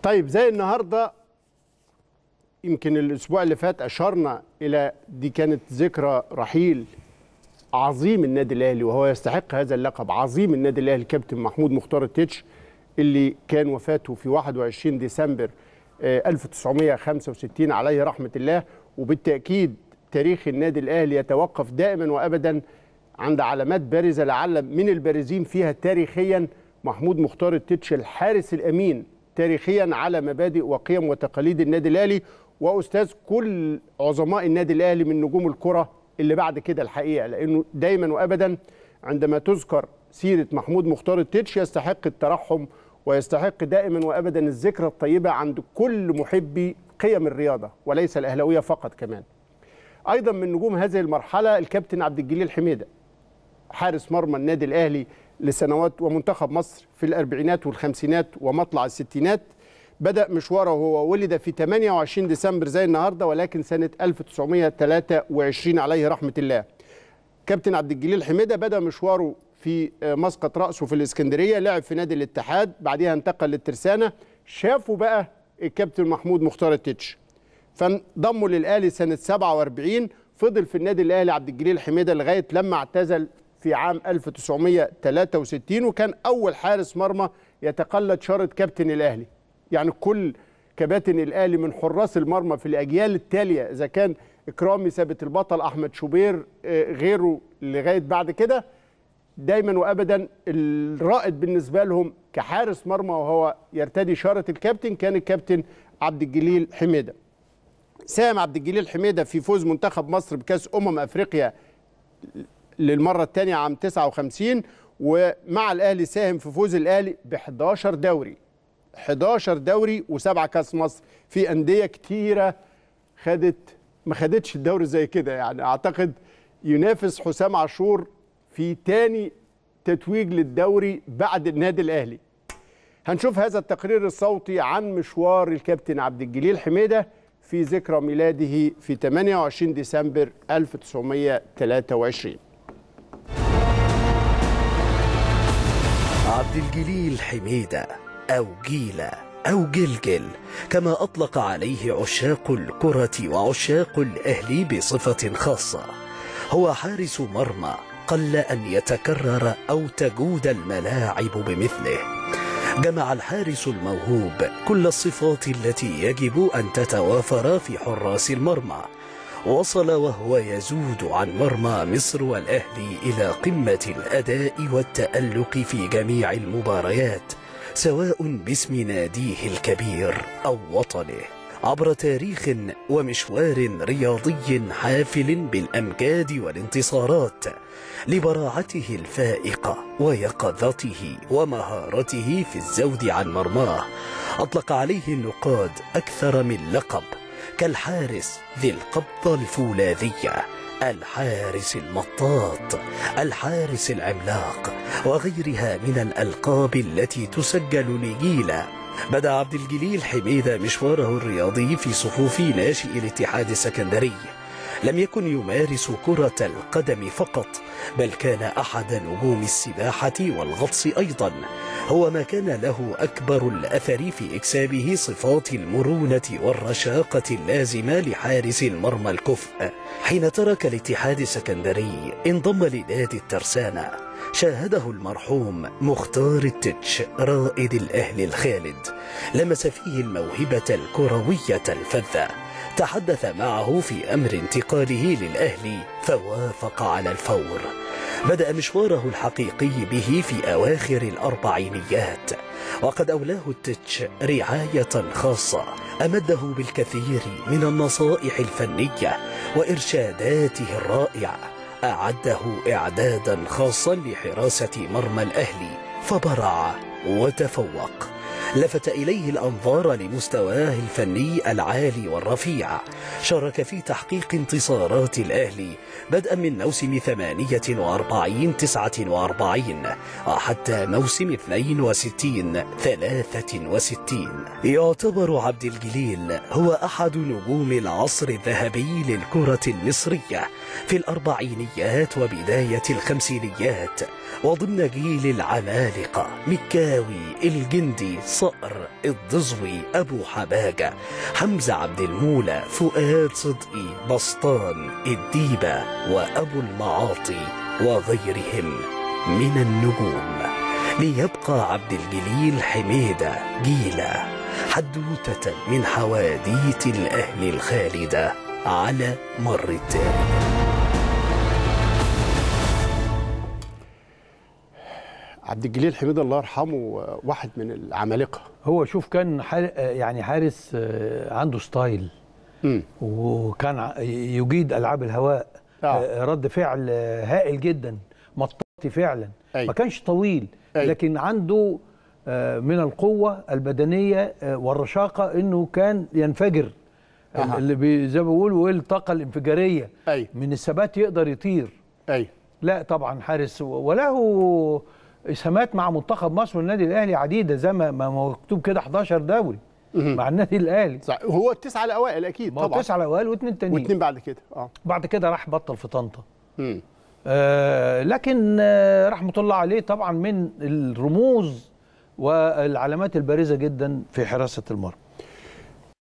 طيب زي النهارده يمكن الاسبوع اللي فات اشرنا الى دي كانت ذكرى رحيل عظيم النادي الاهلي وهو يستحق هذا اللقب عظيم النادي الاهلي الكابتن محمود مختار التتش اللي كان وفاته في 21 ديسمبر آه، 1965 عليه رحمه الله وبالتاكيد تاريخ النادي الاهلي يتوقف دائما وابدا عند علامات بارزه لعل من البارزين فيها تاريخيا محمود مختار التتش الحارس الامين تاريخيا على مبادئ وقيم وتقاليد النادي الاهلي واستاذ كل عظماء النادي الاهلي من نجوم الكره اللي بعد كده الحقيقه لانه دايما وابدا عندما تذكر سيره محمود مختار التتش يستحق الترحم ويستحق دائما وابدا الذكرى الطيبه عند كل محبي قيم الرياضه وليس الاهلاويه فقط كمان. ايضا من نجوم هذه المرحله الكابتن عبد الجليل حميده حارس مرمى النادي الاهلي لسنوات ومنتخب مصر في الاربعينات والخمسينات ومطلع الستينات بدا مشواره وهو ولد في 28 ديسمبر زي النهارده ولكن سنه 1923 عليه رحمه الله. كابتن عبد الجليل حميده بدا مشواره في مسقط راسه في الاسكندريه لعب في نادي الاتحاد بعدها انتقل للترسانه شافوا بقى الكابتن محمود مختار التتش فانضموا للاهلي سنه 47 فضل في النادي الاهلي عبد الجليل حميده لغايه لما اعتزل في عام 1963 وكان اول حارس مرمى يتقلد شاره كابتن الاهلي يعني كل كباتن الاهلي من حراس المرمى في الاجيال التاليه اذا كان اكرامي ثابت البطل احمد شوبير آه، غيره لغايه بعد كده دايما وابدا الرائد بالنسبه لهم كحارس مرمى وهو يرتدي شاره الكابتن كان الكابتن عبد الجليل حميده ساهم عبد الجليل حميده في فوز منتخب مصر بكاس امم افريقيا للمره الثانيه عام 59 ومع الاهلي ساهم في فوز الاهلي ب 11 دوري 11 دوري وسبعه كاس مصر في انديه كتيره خدت ما خدتش الدوري زي كده يعني اعتقد ينافس حسام عاشور في تاني تتويج للدوري بعد النادي الاهلي هنشوف هذا التقرير الصوتي عن مشوار الكابتن عبد الجليل حميده في ذكرى ميلاده في 28 ديسمبر 1923 عبد الجليل حميدة أو جيلة أو جلجل كما أطلق عليه عشاق الكرة وعشاق الأهلي بصفة خاصة هو حارس مرمى قل أن يتكرر أو تجود الملاعب بمثله جمع الحارس الموهوب كل الصفات التي يجب أن تتوافر في حراس المرمى وصل وهو يزود عن مرمى مصر والأهلي إلى قمة الأداء والتألق في جميع المباريات سواء باسم ناديه الكبير أو وطنه عبر تاريخ ومشوار رياضي حافل بالأمجاد والانتصارات لبراعته الفائقة ويقظته ومهارته في الزود عن مرماه أطلق عليه النقاد أكثر من لقب كالحارس ذي القبضة الفولاذية الحارس المطاط الحارس العملاق وغيرها من الألقاب التي تسجل لجيلا بدأ عبد الجليل حميدة مشواره الرياضي في صفوف ناشئ الاتحاد السكندري لم يكن يمارس كرة القدم فقط بل كان أحد نجوم السباحة والغطس أيضا هو ما كان له أكبر الأثر في إكسابه صفات المرونة والرشاقة اللازمة لحارس المرمى الكفء حين ترك الاتحاد السكندري انضم لنادي الترسانة شاهده المرحوم مختار التتش رائد الأهل الخالد لمس فيه الموهبة الكروية الفذة تحدث معه في أمر انتقاله للأهلي فوافق على الفور بدأ مشواره الحقيقي به في أواخر الأربعينيات وقد أولاه التتش رعاية خاصة أمده بالكثير من النصائح الفنية وإرشاداته الرائعة أعده إعدادا خاصا لحراسة مرمى الأهلي فبرع وتفوق لفت إليه الأنظار لمستواه الفني العالي والرفيع شارك في تحقيق انتصارات الأهلي بدءا من موسم 48 49 وحتى موسم 62 63 يعتبر عبد الجليل هو أحد نجوم العصر الذهبي للكرة المصرية في الأربعينيات وبداية الخمسينيات وضمن جيل العمالقة مكاوي الجندي صقر الضزوي أبو حباجة حمزة عبد المولى فؤاد صدقي بسطان الديبة وأبو المعاطي وغيرهم من النجوم ليبقى عبد الجليل حميدة جيلة حدوتة من حواديت الأهل الخالدة على مر التاريخ عبد الجليل حميد الله يرحمه آه، واحد من العمالقه هو شوف كان حار يعني حارس آه، عنده ستايل مم. وكان ع- يجيد العاب الهواء آه. آه، رد فعل آه، هائل جدا مطاطي فعلا أي. ما كانش طويل أي. لكن عنده آه، من القوه البدنيه آه، والرشاقه انه كان ينفجر أها. اللي بي- زي ما بيقولوا ايه الطاقه الانفجاريه أي. من الثبات يقدر يطير ايوه لا طبعا حارس وله اسهامات مع منتخب مصر والنادي الاهلي عديده زي ما ما هو مكتوب كده 11 دوري مع النادي الاهلي صح هو التسعه الاوائل اكيد ما هو طبعا تسعه الاوائل واثنين تانيين واثنين بعد كده اه بعد كده راح بطل في طنطا مم. آه لكن آه رحمه الله عليه طبعا من الرموز والعلامات البارزه جدا في حراسه المرمى